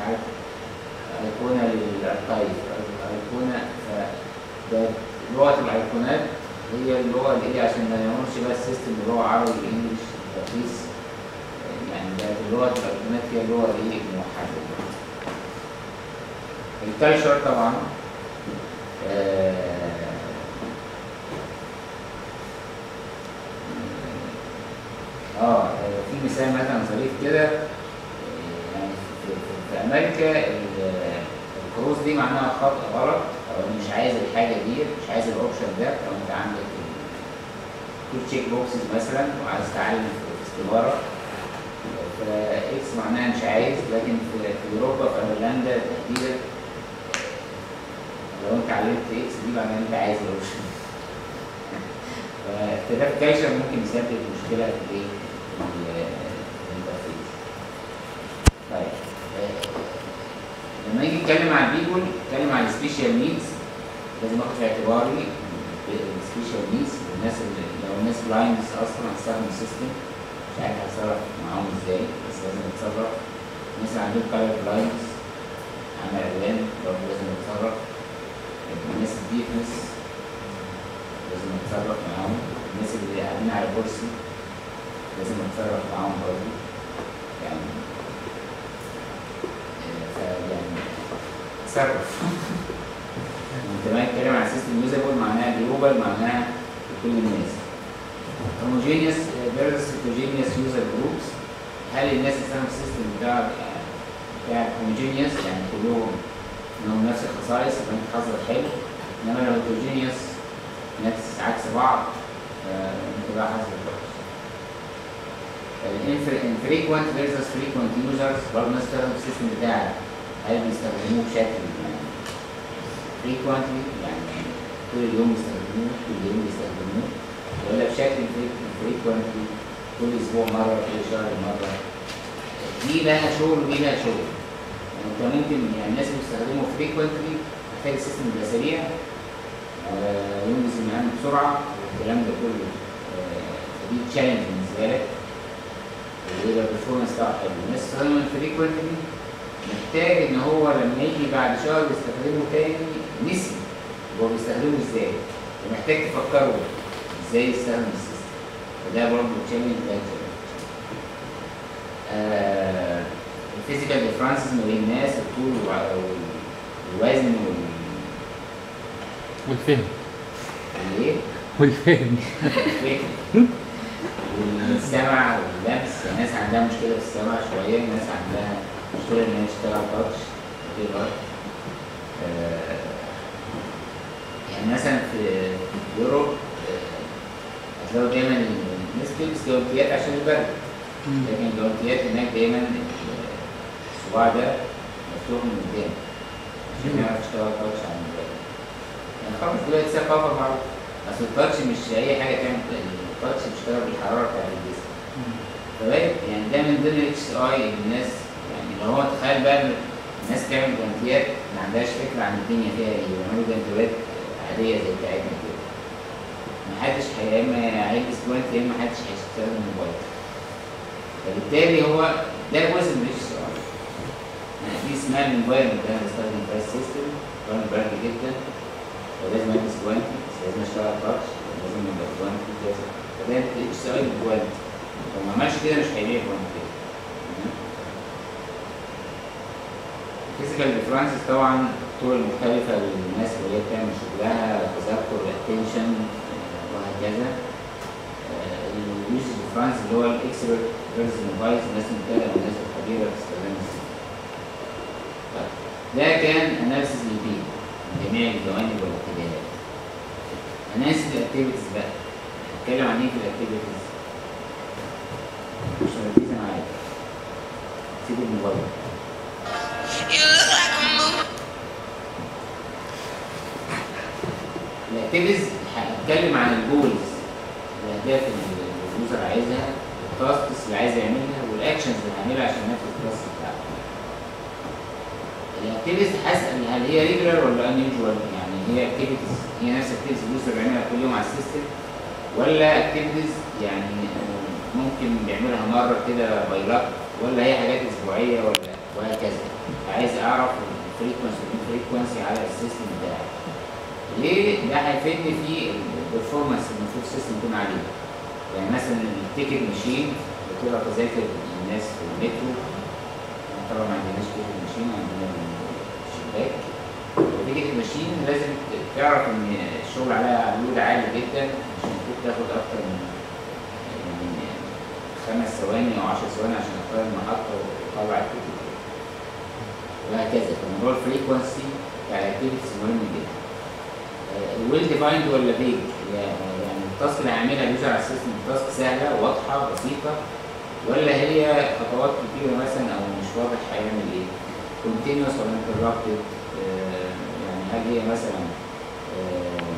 عارف ايقونه للاركايف ايقونه ف ده لغه الايقونات هي اللغه اللي هي عشان ما نقولش بقى السيستم اللي هو عربي انجلش تركيز يعني ده لغه الايقونات هي اللغه اللي هي الموحده الكالتشر طبعا آه، اه في مثال مثلا ظريف كده آه، يعني في, في, في امريكا ال- الكروز دي معناها خطأ غلط او أنا مش عايز الحاجه دي مش عايز الاوبشن ده لو انت عندك تو تشيك بوكسز مثلا وعايز تعلم في في استماره فاكس معناها مش عايز لكن في, في اوروبا في ايرلندا تحديدا لو انت علمت اكس دي معناها انت عايز الاوبشن فاختلاف كايشر ممكن يسبب مشكله في الايه؟ في ال- الانترفيس. طيب آه، لما نيجي نتكلم عن البيبول نتكلم عن السبيشال نيدز لازم اخد في اعتباري السبيشال نيدز الناس اللي لو الناس بلايندز اصلا هتستخدم السيستم مش عارف هتصرف معاهم ازاي بس لازم اتصرف الناس اللي عندهم كالر بلايندز عامل الوان برضه لازم اتصرف الناس الديفنس لازم اتصرف معاهم الناس اللي قاعدين على كرسي لازم اتصرف معاهم برضه يعني فيعني تصرف انت ما تتكلم عن سيستم يوزابل معناها جلوبال معناها لكل الناس homogeneous versus heterogeneous user groups هل الناس اللي استخدموا السيستم بتاع بتاع homogeneous يعني كلهم لهم نفس الخصائص يبقى انت حظك حلو انما لو heterogeneous نفس عكس بعض آه، انت بقى حظك وحش الانفريكوينت versus frequent users برضه الناس بتستخدم السيستم بتاعك هل بيستخدموه بشكل يعني frequently يعني طول اليوم بيستخدموه كل يوم بيستخدموه ولا بشكل frequently كل اسبوع مره كل شهر مره دي لها شغل ودي لها شغل يعني انت ممكن يعني الناس اللي بيستخدموا frequently محتاج السيستم يبقى سريع وينجز المهام بسرعه والكلام ده كله آه، فدي تشالنج بالنسبه لك ويبقى البرفورمانس بتاعه حلو الناس بتستخدمه frequently محتاج ان هو لما يجي بعد شهر يستخدمه تاني نسي هو بيستخدمه ازاي ومحتاج تفكره ازاي يستخدم السيستم فده برضه تشالنج ده آه الفيزيكال ديفرنسز ما بين الناس الطول والع- والوزن وال والفهم والايه والفهم والفكر والسمع واللمس الناس عندها مشكلة في السمع شوية الناس عندها مشكلة إن هي تشتغل تاتش غير آه يعني مثلا في في يوروب آه، هتلاقوا دايما الناس بتلبس جوانتيات عشان البرد لكن الجوانتيات هناك دايما الصباع ده مفتوح من قدام عشان يعرف يشتغل تاتش عن البرد يعني خلاص دلوقتي ثقافة بعض اصل التاتش مش اي حاجه تعمل التاتش بيشتغل بالحراره بتاعت الجسم فبقت يعني ده من ضمن الاتش اي الناس يعني لو هو تخيل بقى إن الناس تعمل جوانتيات ما عندهاش فكره عن الدنيا فيها ايه بيعملوا جوانتيات عاديه زي بتاعتنا كده محدش هي- يا اما هيلبس جوانتي يا اما محدش هيستخدم موبايل فبالتالي هو ده جزء من الاتش اي يعني دي اسمها الموبايل اللي انا بستخدم فيها السيستم كان برد جدا ولازم البس جوانتي بس لازم اشتغل تاتش لازم يبقى جوانتي كذا فده اتش سي اي بالجوانتي لو ما عملش كده مش هيبيع جوانتي الفيزيكال ديفرنسز طبعا الطرق المختلفة للناس اللي هي بتعمل شغلها تذكر الاتنشن وهكذا اليوزج ديفرنس اللي هو الاكسبرت فيرسز موبايلز الناس المبتدئة والناس الخبيرة في استخدام السيستم طيب، ده كان اناليسيس للبيئة من جميع الجوانب والاتجاهات اناليسيس الاكتيفيتيز بقى هتكلم عن ايه في الاكتيفيتيز مش مركزة معايا سيب الموبايل You look like a movie. الاكتيفيتيز هتكلم عن الجولز الاهداف اللي اليوزر عايزها التاسكس اللي عايز يعملها والاكشنز اللي هيعملها عشان ينفذ التاسك بتاعته الاكتيفيتيز هسال هل هي ريجولار ولا ان يوجوال يعني هي اكتيفيتيز هي نفس الاكتيفيتيز اليوزر بيعملها كل يوم على السيستم ولا اكتيفيتيز يعني آه، ممكن بيعملها مره كده باي لاك ولا هي حاجات اسبوعيه ولا وهكذا عايز اعرف الفريكونسي والفريكونسي على السيستم بتاعي ليه ده هيفيدني في البرفورمانس اللي المفروض السيستم يكون عليه يعني مثلا التيكت ماشين بتبقى تذاكر الناس في المترو طبعا ما عندناش تيكت ماشين عندنا الشباك التيكت ماشين لازم تعرف ان الشغل عليها لود عالي جدا مش المفروض تاخد اكتر من من خمس ثواني او 10 ثواني عشان اختار المحطه واطلع التيكت وهكذا فموضوع الفريكونسي بتاع الاكتيفيتيز مهم جدا ويل ديفايند ولا فيج يعني التاسك اللي هيعملها اليوزر على السيستم تاسك سهله واضحه بسيطه ولا هي خطوات كتيره مثلا او مش واضح هيعمل ايه continuous ولا interrupted آه، يعني هل هي مثلا آه،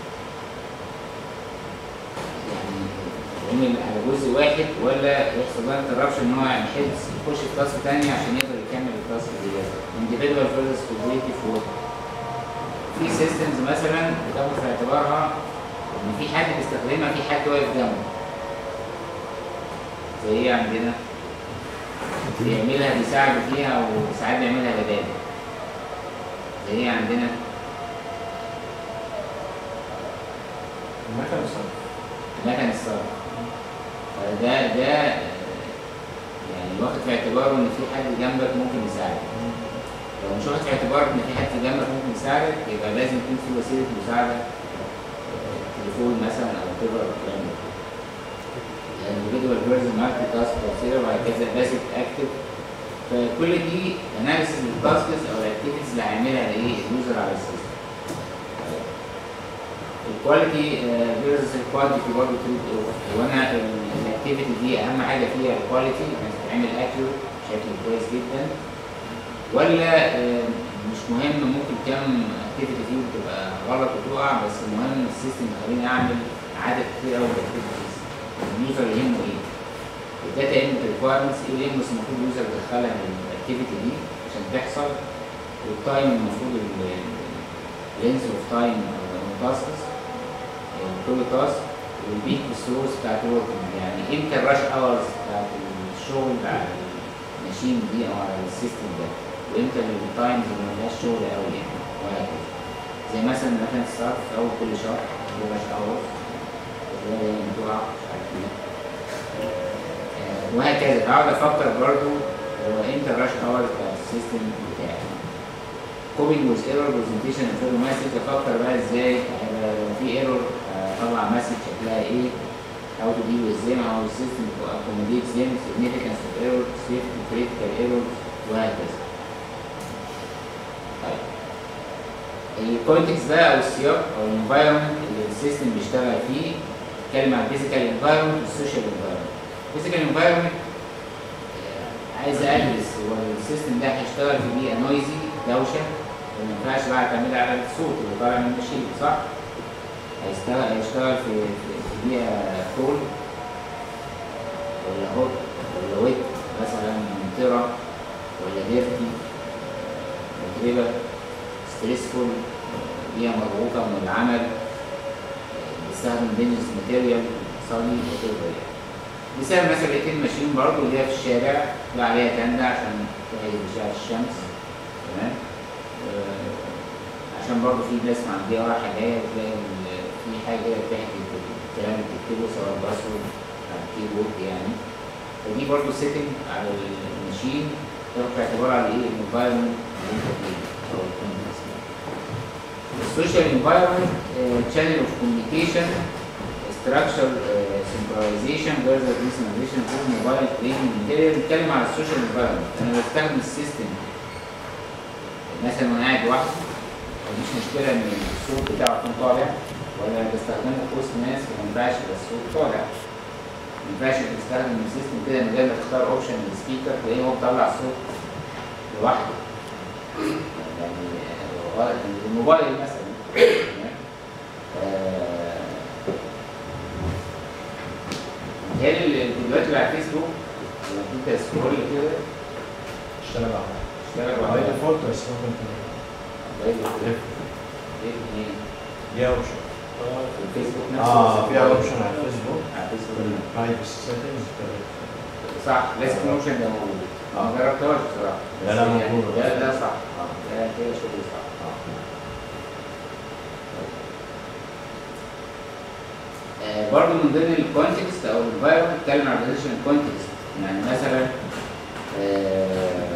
يعني يعمل على جزء واحد ولا يحصل لها انتربشن ان هو يحس يخش في تاسك تاني عشان يقدر يكمل التاسك دي individual versus cooperative work في سيستمز مثلا بتاخد في اعتبارها ان في حد بيستخدمها في حد واقف جنبه زي ايه عندنا بيعملها بيساعده فيها وساعات بيعملها بدال زي ايه عندنا المكنة صح مكن الصرف فده ده آه، يعني واخد في اعتباره ان في حد جنبك ممكن يساعدك لو مش واخد في اعتبارك ان في حد جنبك ممكن يساعدك يبقى لازم يكون في وسيله مساعده آه، تليفون مثلا او تبر الكلام ده يعني individual versus multi task consider وهكذا basic active فكل دي اناليسيس للتاسكس او الاكتيفيتيز اللي هيعملها ايه اليوزر على السيستم الكواليتي فيرسز الكوانتيتي برضه هو انا الاكتيفيتي دي اهم حاجه فيها الكواليتي انها تتعمل اكيوريت بشكل كويس جدا ولا آه، مش مهم ممكن كم اكتيفيتي فيه بتبقى غلط وتقع بس المهم السيستم يخليني اعمل عدد كتير قوي من الاكتيفيتيز اليوزر يهمه ايه الداتا انبوت ريكوايرمنتس ايه الانبوتس المفروض اليوزر يدخلها من الاكتيفيتي دي عشان تحصل والتايم المفروض اللينز اوف تايم تاسكس كل تاسك والبيك والسورس بتاعت الوركينج يعني امتى الراش اورز بتاعت الشغل على الماشين دي او على السيستم ده وامتى التايمز اللي ملهاش شغل قوي يعني وهكذا زي مثلا مثلا الصرف في اول كل شهر في راش اورز دايما بتقع مش عارف ايه آه، وهكذا اقعد افكر برضو هو امتى الراش اورز بتاعت السيستم بتاعي كوبينج ويز ايرور برزنتيشن انفيرو مسج افكر بقى ازاي هيبقى لو في ايرور اطلع مسج شكلها ايه how to deal with them how the system to accommodate them significance of error safety critical errors وهكذا طيب الكونتكست بقى او السياق او الانفايرمنت اللي السيستم بيشتغل فيه بتكلم عن الفيزيكال انفايرمنت والسوشيال انفايرمنت الفيزيكال انفايرمنت عايز ادرس هو السيستم ده هيشتغل في بيئه نويزي دوشه وما ينفعش بقى تعتمد على الصوت اللي طالع من الماشين صح؟ هيشتغل هيشتغل في في في بيئه كول ولا هوت ولا ويت مثلا ممطره ولا ديرتي متربه ستريسفول بيئه مضغوطه من العمل بيستخدم دينجس ماتيريال صلي وكده يعني مثال مثلا لقيتين ماشيين برضه اللي هي في الشارع في عليها تندة عشان تحيي بإشعاع الشمس تمام آه، عشان برضه في ناس معدية رايحة جاية بتلاقي ال- في حاجة كده بتحكي الكلام اللي بتكتبه سواء باسورد على الكيبورد يعني فدي برضه سيتنج على الماشين تاخد في اعتبار على ايه الانفايرمنت اللي انت فيه او الكونتكست السوشيال انفايرمنت channel of communication structure uh, synchronization versus synchronization of mobile training material بنتكلم على السوشيال انفايرمنت انا بستخدم السيستم مثلا وانا قاعد لوحدي مفيش مشكله ان الصوت بتاعه يكون طالع ولا بستخدمه في وسط ناس وما ينفعش يبقى الصوت طالع ما ينفعش تستخدم السيستم كده من غير ما تختار اوبشن السبيكر تلاقيه هو بيطلع الصوت لوحده يعني آه، الموبايل مثلا تمام؟ آه، هي الفيديوهات اللي على الفيسبوك لما انت سكرول كده اشتغل على اشتغل باي على ديفولت بس ممكن ايه منين؟ ليها اوبشن في الفيسبوك نفسه اه فيها اوبشن على الفيسبوك على الفيسبوك البرايفسي سيتنجز صح لازم يكون الاوبشن ده موجود اه ما جربتهاش بصراحه لا، لا، بس يعني موجودة. ده ده صح اه ده كده شغل صح آه، برضه من ضمن الكونتكست او الفايروس بتتكلم عن الريليشن كونتكست يعني مثلا آه،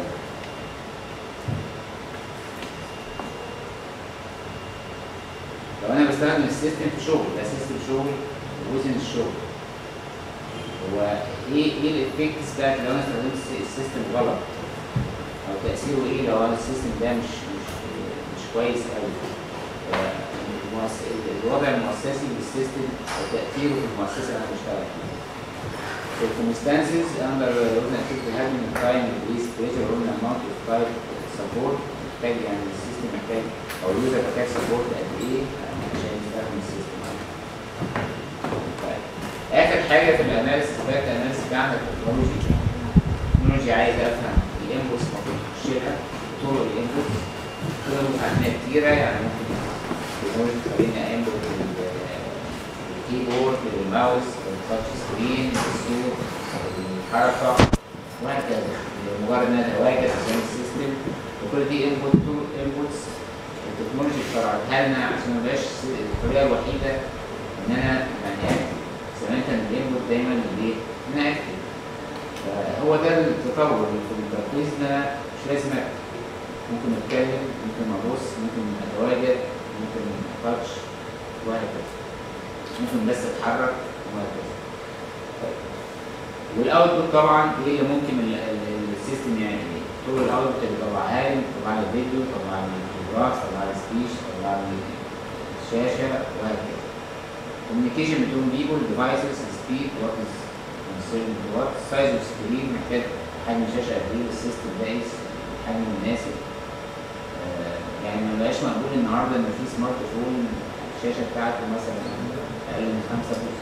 لو انا بستخدم السيستم في شغل ده سيستم شغل وزن الشغل هو ايه ايه الافكتس بتاعت لو انا استخدمت الس- السيستم غلط او تاثيره ايه لو انا السيستم ده مش مش مش كويس قوي المؤس- الوضع المؤسسي للسيستم وتاثيره في المؤسسه اللي انا بشتغل فيها circumstances under ordinary activity having a time release pressure or an amount of type support محتاج يعني السيستم محتاج او اليوزر محتاج سبورت قد ايه عشان يستخدم السيستم طيب. اخر حاجه في الاناليسيس بتاعت الاناليسيس بتاعنا التكنولوجي التكنولوجي عايز افهم الانبوتس المفروض تخش لها طرق الانبوتس طرق عندنا كتيره يعني ممكن التكنولوجي تخلينا انبوت الكيبورد الماوس التاتش سكرين الصوت الحركه وهكذا مجرد ان انا اتواجد عشان السيستم وكل دي انبوت انبوتس التكنولوجي اخترعتها لنا عشان ما يبقاش الطريقه الوحيده ان انا يعني زمان كان الانبوت دايما ليه؟ ان انا اكتب فهو ده التطور اللي في التركيز ان انا مش لازم اكتب ممكن اتكلم ممكن ابص ممكن اتواجد ممكن تاتش وهكذا ممكن بس اتحرك وهكذا طيب. والاوتبوت طبعا ايه اللي ممكن ال- ال- السيستم يعني ايه؟ طول الاوتبوت اللي طلعها لي طلع لي فيديو طلع لي فوتوغراف طلع لي سبيش طلع لي شاشه وهكذا communication between people devices speed what is concerned what size of screen محتاج حجم الشاشه قد ايه السيستم ده ايه حجم مناسب آه، يعني ما بقاش مقبول النهارده ان في سمارت فون الشاشه بتاعته مثلا اقل من 5 بوصه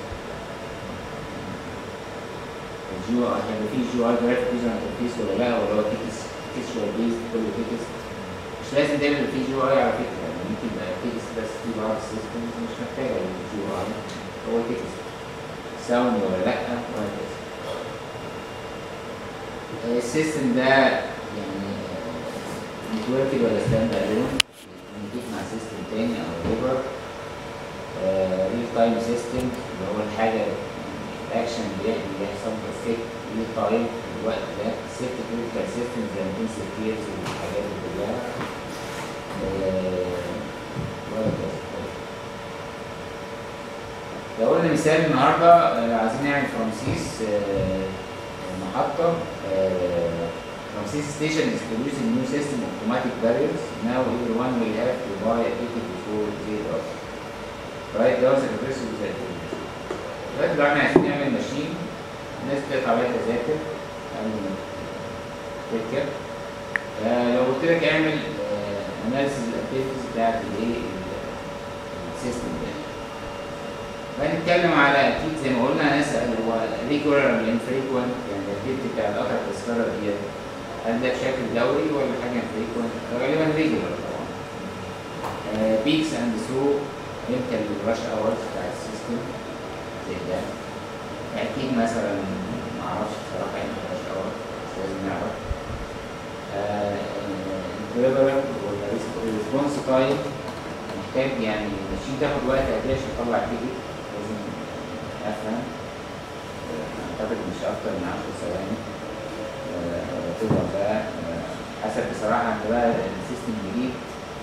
الجي او هيبقى في جي اي جرافيك يوزر انترفيس ولا لا ولا هو تكس تكستوال بيز كله تكست مش لازم دايما يبقى في جي اي على فكره يعني ممكن يبقى تكست بس في بعض السيستمز مش محتاجه الجي اي هو تكست ساوند ولا لا وهكذا السيستم ده يعني نتوركد ولا ستاند الون نضيف مع سيستم تاني او ريفر ريل تايم سيستم اللي هو الحاجه الاكشن اللي بيحصل افكت ريل تايم في الوقت ده سيفت كريتيكال سيستم زي الانتنسيف كيرز والحاجات دي كلها آه، وهكذا. لو قلنا مثال النهارده آه، عايزين نعمل فرانسيس آه، محطة آه، فرانسيس ستيشن is producing new system of automatic barriers. Now everyone will have to buy a ticket before they drop. Right? ده was a person with that دلوقتي بقى احنا عايزين نعمل ماشين الناس بتقطع عليها تذاكر قبل ما تركب فلو قلت لك اعمل اناليسيز الاكتيفيتيز بتاعت الايه السيستم ده فهنتكلم على اكيد زي ما قلنا هنسال هو ريجولار ولا انفريكوينت يعني الاكتيفيتي بتاع القطع التذكره ديت هل ده بشكل دوري ولا حاجه انفريكوينت؟ غالبا ريجولار طبعا بيكس اند ثرو امتى الرش اورز بتاع السيستم زي ده اكيد مثلا ما اعرفش بصراحه امتى الرش اورز بس لازم نعرف الدليفرر والريسبونس تايم محتاج يعني الماشين تاخد وقت قد ايه عشان تطلع تيكت لازم افهم آه، اعتقد مش اكتر من 10 ثواني آه، تقدر بقى آه، حسب بصراحه انت بقى السيستم الجديد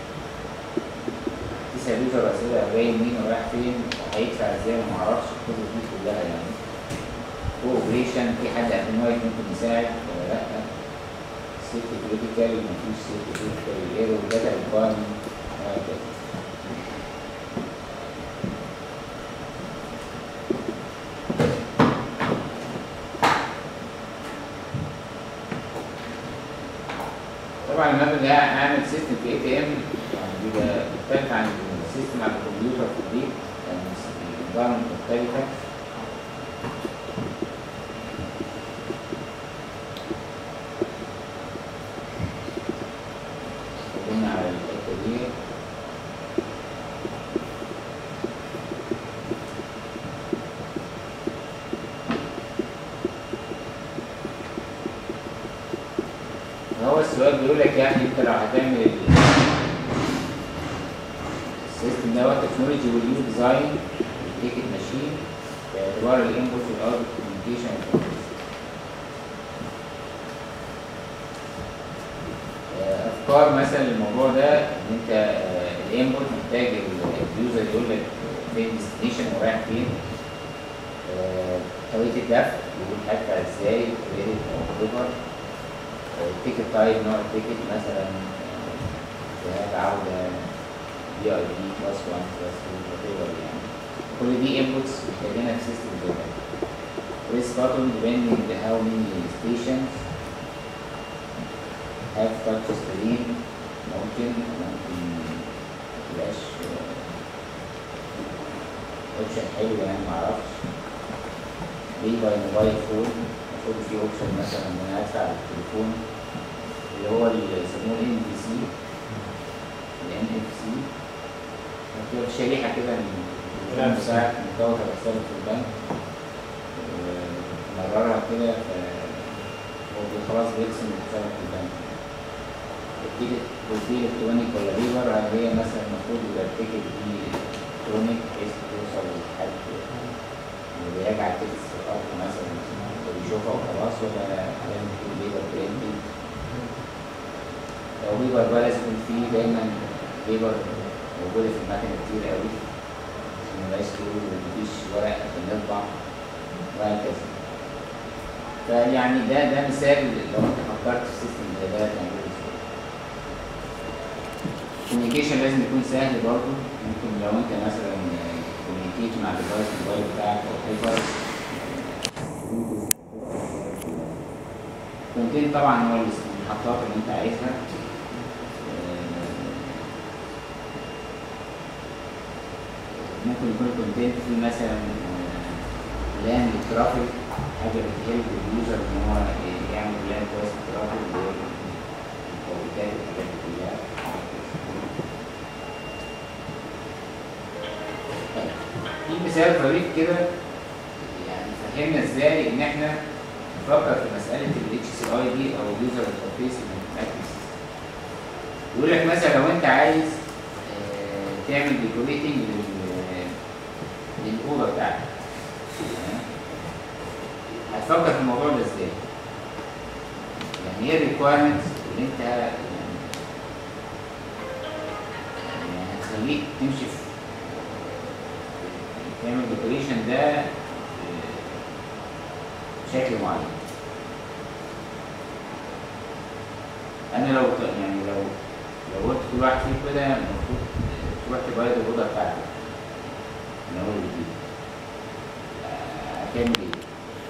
تسال يوزر اسئله جاي منين ورايح فين هيدفع ازاي ما اعرفش القصص دي كلها يعني اوبريشن في حد اتنوايت ممكن يساعد ولا لا سيفتي كريتيكال مفيش سيفتي كريتيكال ايرور داتا ريكوايرمنت وهكذا طبعا لما باجي اعمل سيستم في اي تي ام يعني بيبقى مختلف عن السيستم على الكمبيوتر في البيت يعني النظام مختلفة اتكلمنا على الحتة دي هو السؤال بيقول لك يعني انت لو هتعمل ال- السيستم دوت تكنولوجي will use design تيكت ماشين باعتبار الانبوت والاوتبوت كوميونيكيشن افكار مثلا الموضوع ده ان انت الانبوت محتاج اليوزر يقول لك فين ديستنيشن ورايح فين آه، طريقه الدفع يقول هدفع ازاي كريدت او ريفر التيكت تايب نوع التيكت مثلا ذهاب عودة دي اي دي كلاس 1 كلاس 2 whatever يعني كل دي انبوتس محتاجينها في سيستم زي ده press button depending how many stations have touch screen ممكن ممكن متبقاش اوبشن حلو يعني معرفش ليه باي موبايل فون المفروض في اوبشن مثلا ان انا ادفع بالتليفون اللي هو اللي يسموه الان بي سي الان اف سي بتبقى شريحه كده من التليفون NFC. بتاعك مرتبطه بحسابك في البنك مررها كده ف هو خلاص بيرسم حسابك في البنك التيكت دي الكترونيك ولا ريفر هي مثلا المفروض يبقى التيكت دي الكترونيك بحيث توصل لحد اللي بيراجع التيكت في الارض مثلا وبيشوفها وخلاص ولا هيعمل فيه ريفر برينتنج لو ريفر بقى لازم يكون فيه دايما ريفر موجودة في المكنة كتير قوي عشان مبقاش فيه ومفيش ورق عشان نطبع وهكذا فيعني ده ده مثال لو انت فكرت في سيستم زي ده تعمله ازاي الكوميونيكيشن لازم يكون سهل برضه ممكن لو انت مثلا كوميونيكيت مع الديفايس الموبايل بتاعك او هيفر كونتين طبعا هو المحطات اللي انت عايزها آه، ممكن يكون الكونتين فيه مثلا لان الترافيك حاجه بتهلب اليوزر ان هو يعمل لان كويس في الترافيك اللي هو المكونات الحاجات دي كلها طيب، في مثال ظريف كده يعني فهمنا ازاي ان احنا نفكر في مساله ال HCI دي او اليوزر انترفيس يقول لك مثلا لو انت عايز آه، تعمل ديكوريتنج للاوضه بتاعتك تمام؟ هتفكر في الموضوع ده ازاي؟ يعني ايه الريكوايرمنتس اللي انت يعني يعني هتخليك تمشي في تعمل ديكوريشن ده آه، بشكل معين انا لو ت- يعني لو لو قلت كل واحد فيكم كده المفروض تروح تبيض الاوضه بتاعتك من اول وجديد آه، هتعمل ايه؟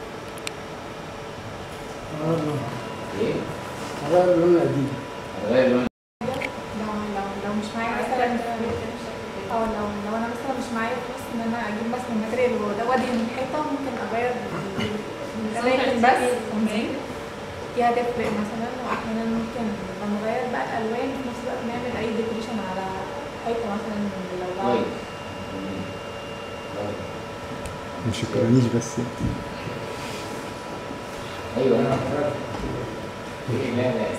ايه؟ هذا اللون القديم هتغير لون لو لو لو مش معايا مثلا اه لو لو انا مثلا مش معايا فلوس ان انا اجيب مثلا ماتريال وده وادي من حته ممكن اغير الاماكن بس تنظيم دي هتفرق مثلا واحيانا ممكن لما نغير بقى الالوان في نفس الوقت نعمل اي ديكوريشن على حته مثلا لو بعد كويس جميل. طيب. ما شكرانيش بس ايوه انا فكرت ايه لا لا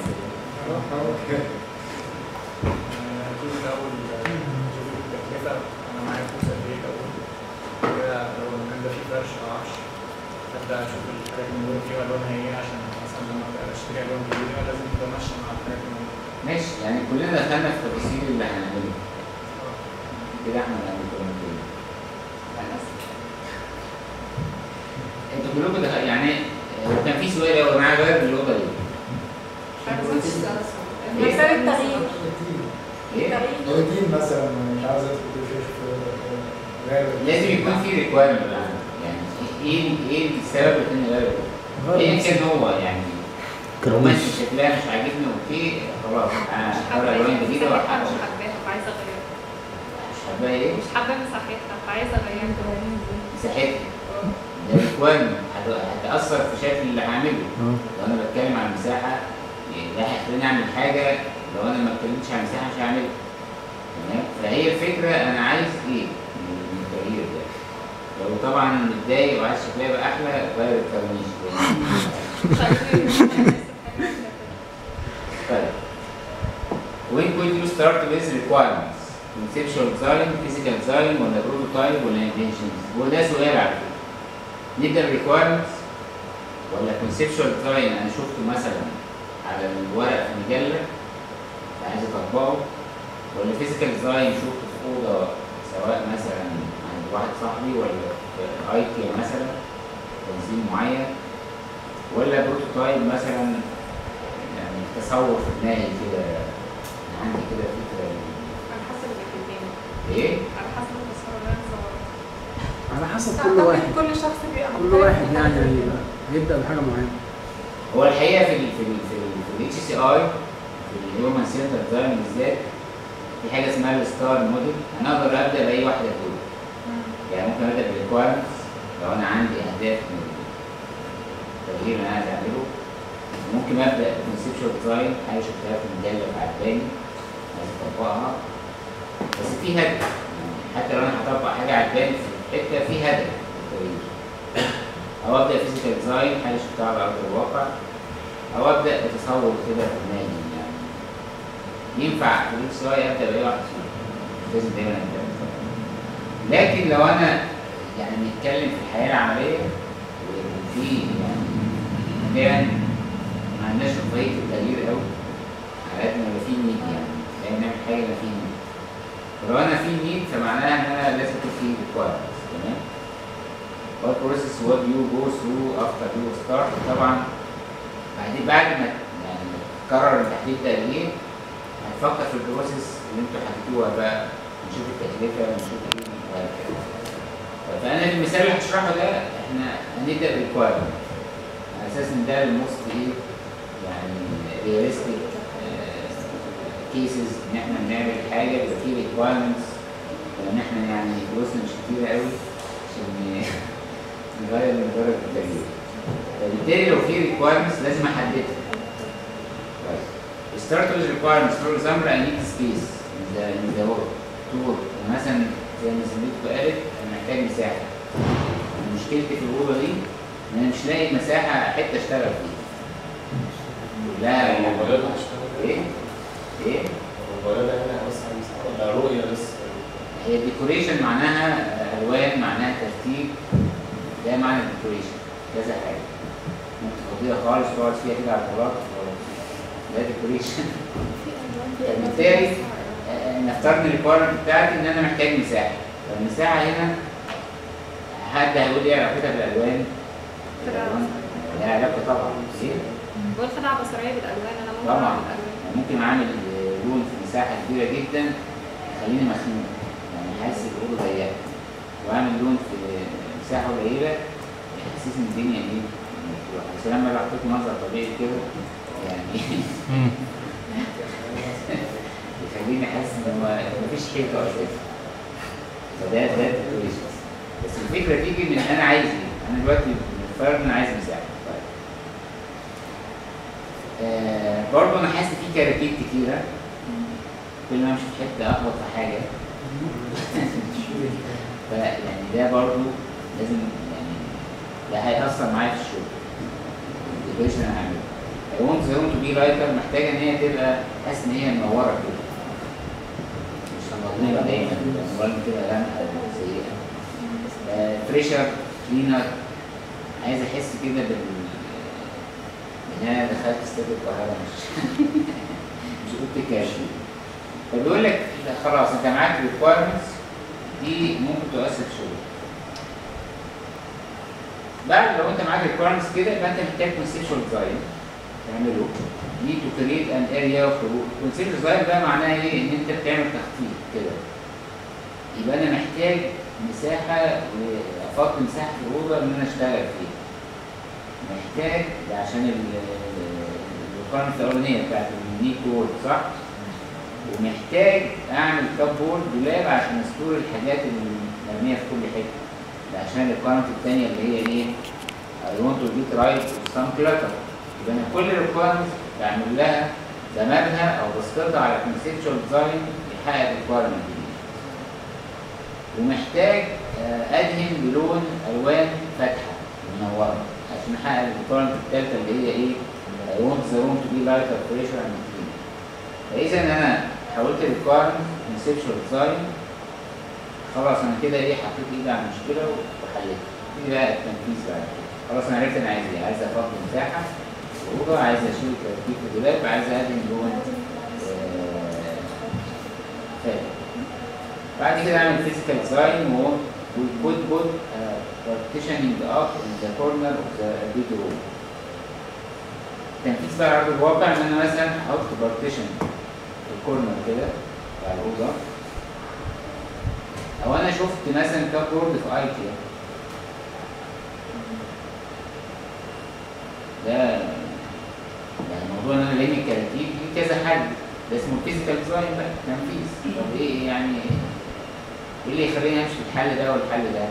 هنشوف الأول نشوف التكلفة أنا معايا فلوس قد إيه الأول كده لو المكان ده فيه فرش أو عفش أبدأ أشوف الحاجات اللي موجودة فيه ألوانها إيه عشان مثلا لما أبدأ أشتري ألوان جديدة لازم تبقى ماشية مع الحاجات اللي موجودة ماشي يعني كلنا دخلنا في التفاصيل اللي هنعمله كده احنا هنعمل كلنا كده انتوا كلكم دخل يعني هو كان في سؤال هو معايا غير الاوضه دي مثال التغيير ايه؟ التغيير روتين مثلا مش عاوز ادخل في غير لازم يكون في ريكوايرمنت يعني ايه ايه السبب اللي خلاني اغير ايه كان هو يعني لو كراميش ماشي شكلها مش عاجبني اوكي خلاص انا هختار الوان جديده مش وهحقق حباها فعايزه اغيرها مش حابه ايه؟ مش حابه مساحتها فعايزه اغيرها مساحتها ده ريكوايرمنت هتاثر في شكل اللي هعمله اه لو انا بتكلم عن المساحه يعني ده هيخليني اعمل حاجه لو انا ما اتكلمتش عن المساحه مش هعملها تمام فهي الفكره انا عايز ايه من من التغيير ده لو طبعا متضايق وعايز شكلها يبقى احلى غير الكرنيش مش عايزين when could you start with requirements conceptual design physical design ولا prototype ولا inventions هو ده سؤال على فكرة نبدأ requirements ولا conceptual design انا شفته مثلا على الورق في مجلة عايز اطبقه ولا physical design شفته في أوضة سواء مثلا عند واحد صاحبي ولا في ايكيا مثلا تنظيم معين ولا بروتوتايب مثلا يعني تصور في دماغي كده عندي كده فكرة على حسب الاثنين ايه؟ على حسب التصور اللي انا صورته على حسب كل واحد كل شخص بيبقى كل مختلف واحد في يعني الحاجة دي. هيبدأ بحاجة معينة هو الحقيقه في ال في ال في ال في الاتش سي اي في الهيومن سنتر ديزاين بالذات في حاجه اسمها الستار موديل انا اقدر ابدا باي واحده دول مم. يعني ممكن ابدا بالريكوايرمنتس لو انا عندي اهداف من التغيير اللي انا عايز اعمله ممكن ابدا بكونسبشوال ديزاين حاجه شفتها في مجله عجباني عايز اطبقها بس في هدف يعني حتى لو انا هطبق حاجه عجباني في حته في هدف للتغيير او ابدا فيزيكال ديزاين حاجه شفتها على ارض الواقع او ابدا بتصور كده في دماغي يعني ينفع في الاكس اي ابدا باي واحد فيهم مش لازم دايما ابدا بالتغيير. لكن لو انا يعني بنتكلم في الحياه العمليه وفي يعني مكان ما عندناش رفاهيه التغيير قوي على قد ما يبقى في نيد يعني لان نعمل حاجه يبقى في نيد ولو انا في نيد فمعناها ان انا لازم يكون في ريكوايرمنتس تمام what process what you go through after you start طبعا بعدين بعد ما يعني تقرر انت هتبدا ليه هتفكر في البروسيس اللي انتوا حكيتوها بقى نشوف التكلفه ونشوف ايه وهكذا فانا في المثال اللي هشرحه ده احنا هنبدا بالريكوايرمنت على اساس ان ده الموست ايه يعني رياليستيك كيسز ان احنا بنعمل حاجه يبقى فيه ريكوايرمنتس وان احنا يعني فلوسنا مش كتيره قوي عشان نغير من درجه التغيير فبالتالي لو في ريكوايرمنتس لازم احددها طيب start with requirements for example I need space in the in the work to work مثلا زي ما زميلتكم قالت انا محتاج مساحه مشكلتي في الاوضه دي ان انا مش لاقي مساحه حته اشتغل فيها لا الموبايلات هتشتغل ايه ايه الموبايلات هنا بس ولا رؤية بس هي الديكوريشن معناها الوان معناها ترتيب ده معنى الديكوريشن كذا حاجه ممكن تفضيها خالص تقعد فيها كده على الفراغ ده ديكوريشن فبالتالي آه، نفترض الريكويرمنت بتاعتي ان انا محتاج مساحه فالمساحه هنا حد هيقول ايه علاقتها بالالوان؟ الالوان لها علاقه طبعا ايه؟ بقول خدعة بصرية بالألوان أنا ممكن طبعا أعمل ألوان يعني ممكن اعمل آه، لون في مساحه كبيره جدا يخليني مخنوق يعني حاسس الاوضه ضيقه واعمل لون في مساحه قليله يحسسني الدنيا ايه مفتوحه بس لما لو حطيت منظر طبيعي كده يعني يخليني حاسس ان هو مفيش حيطه اساسا فده ده decoration. بس الفكره تيجي من انا عايز ايه انا دلوقتي بنفترض ان انا عايز مساحه طيب آه برضه انا حاسس في كراكيب كتيره كل ما امشي في حته اخبط في حاجه فيعني ده برضه لازم يعني ده هيأثر معايا في الشغل الديكوريشن اللي هعمله I want the room to be lighter محتاجة إن هي تبقى حاسس إن هي منورة كده مش مظلمة دايما مظلمة كده لمعة سيئة فريشر كلينر عايز أحس كده بال إن أنا دخلت استاد القاهرة مش مش أوضة كاشي فبيقول لك لا خلاص أنت معاك requirements دي ممكن تؤثر في شغلك بعد لو انت معاك requirements كده يبقى انت محتاج conceptual design تعمله need to create an area of conceptual design ده معناه ايه؟ ان انت بتعمل تخطيط كده يبقى انا محتاج مساحه وافضي مساحه في الاوضه ان انا اشتغل فيها محتاج ده عشان الريكويرمنت الاولانيه بتاعت النيك وورد صح؟ ومحتاج اعمل كاب بورد دولاب عشان استور الحاجات اللي مرميه في كل حته ده عشان الريكويرمنت الثانيه اللي هي ايه؟ I want to get right with some clutter يبقى انا كل ريكويرمنت بعمل لها دمجها او بسقطها على conceptual design يحقق الريكويرمنت دي ومحتاج آه، ادهن بلون الوان فاتحه منوره عشان احقق الريكويرمنت الثالثه اللي هي ايه؟ I want the room to be lighter, fresher and cleaner فاذا انا حولت الريكوايرمنت كونسبشوال ديزاين خلاص انا كده ايه حطيت ايدي على المشكله وحليتها دي بقى التنفيذ بقى خلاص انا عرفت انا عايز ايه عايز افضي مساحه اوضه عايز اشيل ترتيب في دولاب عايز ادهن جوه آه، فاهم بعد كده اعمل فيزيكال ديزاين و we could put uh, partitioning up in the corner of the bedroom تنفيذ بقى على ارض الواقع ان انا مثلا احط بارتيشن في الكورنر كده بتاع الاوضه او انا شفت مثلا كابورد في ايكيا ده يعني موضوع ان انا لامي الكراتيب دي كذا حل ده اسمه فيزيكال ديزاين بقى تنفيذ طب ايه يعني ايه اللي يخليني امشي في الحل ده والحل ده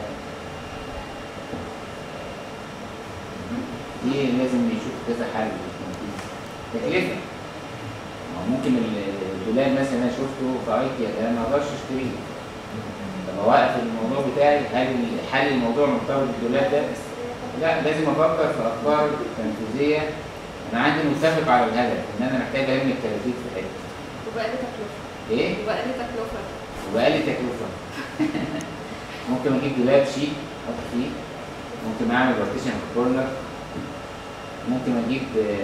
دي لازم يشوف كذا حل للتنفيذ تكلفه ما هو ممكن الدولاب مثلا انا شفته في ايكيا ده ما اقدرش اشتريه طب اوقف الموضوع بتاعي هل حل الموضوع مرتبط بالدولاب ده؟ لا لازم افكر في افكار تنفيذيه انا عندي متفق على الهدف ان انا محتاج ارمي الكراتيب في حته وبقى لي تكلفة ايه؟ وبقى لي تكلفة وبقى لي تكلفه ممكن اجيب دولاب شيك احط فيه ممكن اعمل بارتيشن في الكورنر ممكن اجيب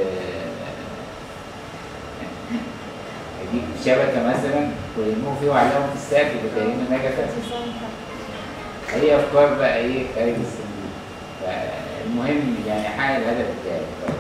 آه، اجيب شبكه مثلا ويرموه فيه واعلقهم في السقف يبقى كانه نجفه هي افكار بقى ايه خارج الصندوق فالمهم يعني احقق الهدف بتاعي طيب.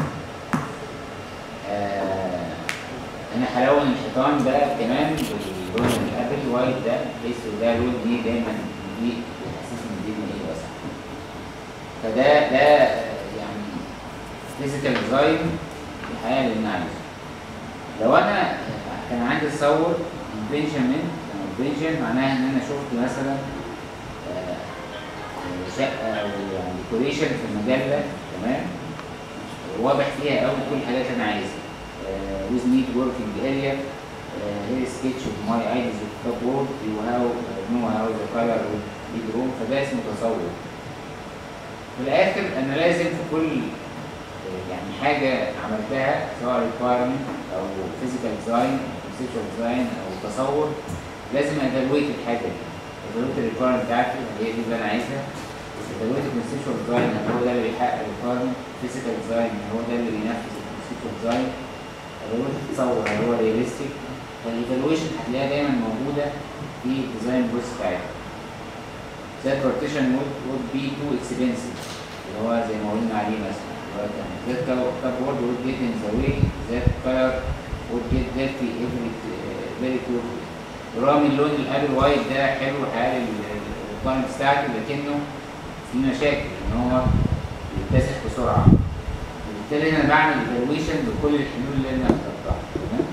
آه انا هلون الحيطان ده كمان باللون الابل وايت ده بحيث ده لون دي دايما دي بيحسسني ان دي ايه واسع فده ده يعني فيزيكال ديزاين الحقيقه اللي انا عايزه لو انا كان عندي تصور انفنشمنت انفنشن معناها ان انا شفت مثلا آه، شقه او يعني ديكوريشن في المجله تمام واضح فيها قوي كل الحاجات اللي انا عايزها with neat working area uh, here is sketch of my ideas of cupboard you how uh, know how the color will be drawn فده اسمه تصور في الاخر انا لازم في كل آه، يعني حاجه عملتها سواء requirement او physical design او conceptual design او تصور لازم evaluate الحاجه دي evaluate الريكويرمنت بتاعتي اللي هي دي اللي انا عايزها evaluate conceptual design هل هو ده اللي بيحقق الريكويرمنت physical design هل هو ده اللي بينفذ conceptual design evaluate التصور هل هو realistic فالايفالويشن هتلاقيها دايما موجوده في الديزاين بروسيس بتاعتها that partition would, would be too expensive اللي هو زي ما قلنا عليه مثلا اللي هو كان that cup- cupboard would get in the way that color would get dirty every uh, very quickly رغم اللون الابل وايت ده حلو حال الريكويرمنت بتاعتي لكنه في مشاكل ان هو بيتسخ بسرعه وبالتالي انا بعمل ايفالويشن لكل الحلول اللي انا اخترتها تمام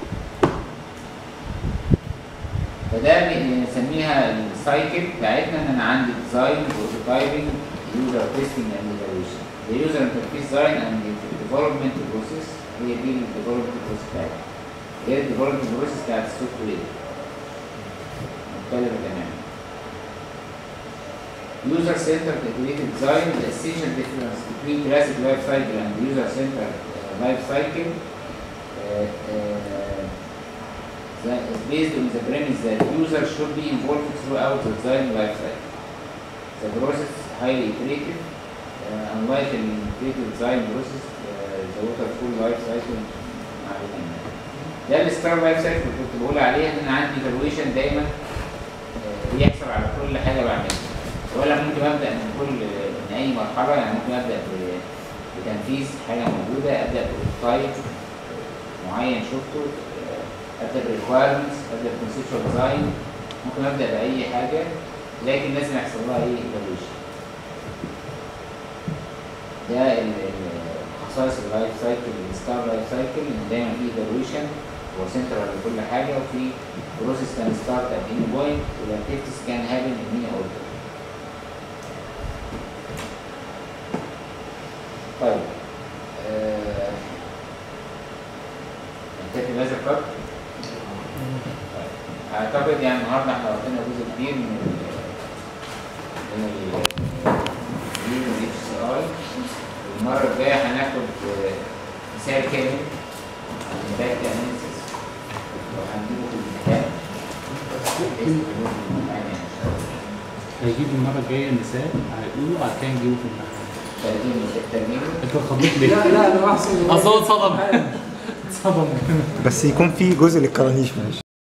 فده بنسميها السايكل بتاعتنا ان انا عندي ديزاين بروتوتايبنج يوزر تيستنج اند ايفالويشن اليوزر انترفيس ديزاين اند ديفلوبمنت بروسيس هي دي الديفلوبمنت بروسيس بتاعتها هي الديفلوبمنت بروسيس بتاعت السوفت وير مختلفه تماما user centered integrated design the essential difference between classic life cycle and user centered uh, life cycle uh, uh, that is based on the premise that user should be involved throughout the design life cycle. The process is highly iterative, uh, unlike an integrated design process, uh, the waterfall life cycle معروفة منها. ده الستار لايف سايكل اللي كنت بقول عليها ان انا عندي ايفالويشن دايما آه، بيحصل على كل حاجه بعملها. ولا ممكن ابدا من كل من اي مرحله يعني ممكن ابدا ب- بتنفيذ حاجه موجوده ابدا بروتوتايب معين شفته آه، ابدا بريكوايرمنتس ابدا بكونسبشوال ديزاين ممكن ابدا باي حاجه لكن لازم يحصل لها ايه ايفالويشن ده ال- ال- خصائص اللايف سايكل الستار لايف سايكل ان دايما في ايفالويشن هو سنترال لكل حاجه وفي بروسيس كان ستارت ات اني بوينت والاكتيفيتيز كان هابن ان اني اوردر طيب آه، نكتفي بهذا القدر طيب. اعتقد يعني النهارده احنا وقتنا جزء كبير من ال من ال من الاتش سي اي المره الجايه هناخد آه، مثال كامل عن الباك اناليسيس بحيث يكونوا في المكان يعني إن شاء الله. هيجيبوا المره الجايه مثال هيقولوا بعد كده نجيبه في النحو ترجمة الترجمة انت اتخضيت ليه؟ لا لا انا بحسب اصل هو اتصدم اتصدم بس يكون في جزء للكرانيش معلش